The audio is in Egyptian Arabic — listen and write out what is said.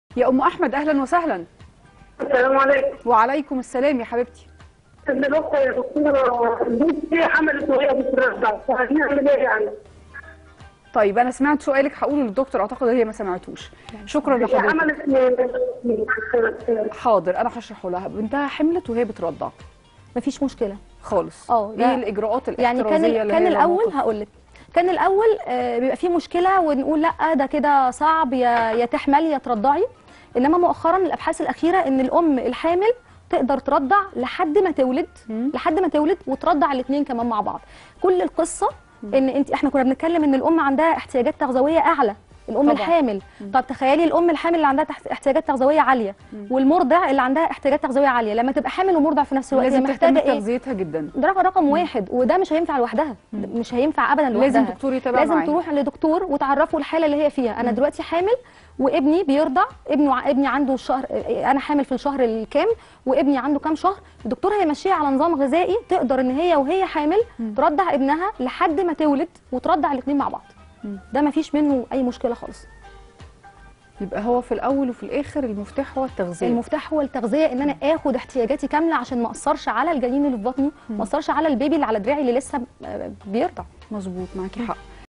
يا ام احمد اهلا وسهلا السلام عليكم وعليكم السلام يا حبيبتي اللي بقى يا دكتورة بنتي حملت وهي بترضع فهنعمل ايه يعني؟ طيب انا سمعت سؤالك هقوله للدكتور اعتقد هي ما سمعتوش شكرا هي لحضرتك حملت من حاضر انا هشرحه لها بنتها حملت وهي بترضع مفيش مشكله خالص اه، ايه لا. الاجراءات يعني كان الاحترازيه ال- اللي كان هي الاول الموقف؟ هقول لك كان الاول آه، بيبقى فيه مشكله ونقول لا ده كده صعب يا يا تحملي يا ترضعي انما مؤخرا الابحاث الاخيره ان الام الحامل تقدر ترضع لحد ما تولد مم. لحد ما تولد وترضع الاثنين كمان مع بعض كل القصه ان انت احنا كنا بنتكلم ان الام عندها احتياجات تغذويه اعلى الام طبعاً. الحامل طب تخيلي الام الحامل اللي عندها تحت احتياجات تغذويه عاليه والمرضع اللي عندها احتياجات تغذويه عاليه لما تبقى حامل ومرضع في نفس الوقت هي لازم تهتم محتاجه ايه بتغذيتها جدا ده رقم رقم واحد وده مش هينفع لوحدها مش هينفع ابدا لوحدها لازم دكتور يتابع لازم معاها. تروح لدكتور وتعرفه الحاله اللي هي فيها انا دلوقتي حامل وابني بيرضع ابنه ع- ابني عنده الشهر انا حامل في الشهر الكام وابني عنده كام شهر الدكتور هيمشيها على نظام غذائي تقدر ان هي وهي حامل ترضع ابنها لحد ما تولد وترضع الاثنين مع بعض ده ما فيش منه اي مشكله خالص يبقى هو في الاول وفي الاخر المفتاح هو التغذيه المفتاح هو التغذيه ان انا اخد احتياجاتي كامله عشان ما اثرش على الجنين اللي في بطني ما اثرش على البيبي اللي على دراعي اللي لسه آه، بيرضع مظبوط معاكي حق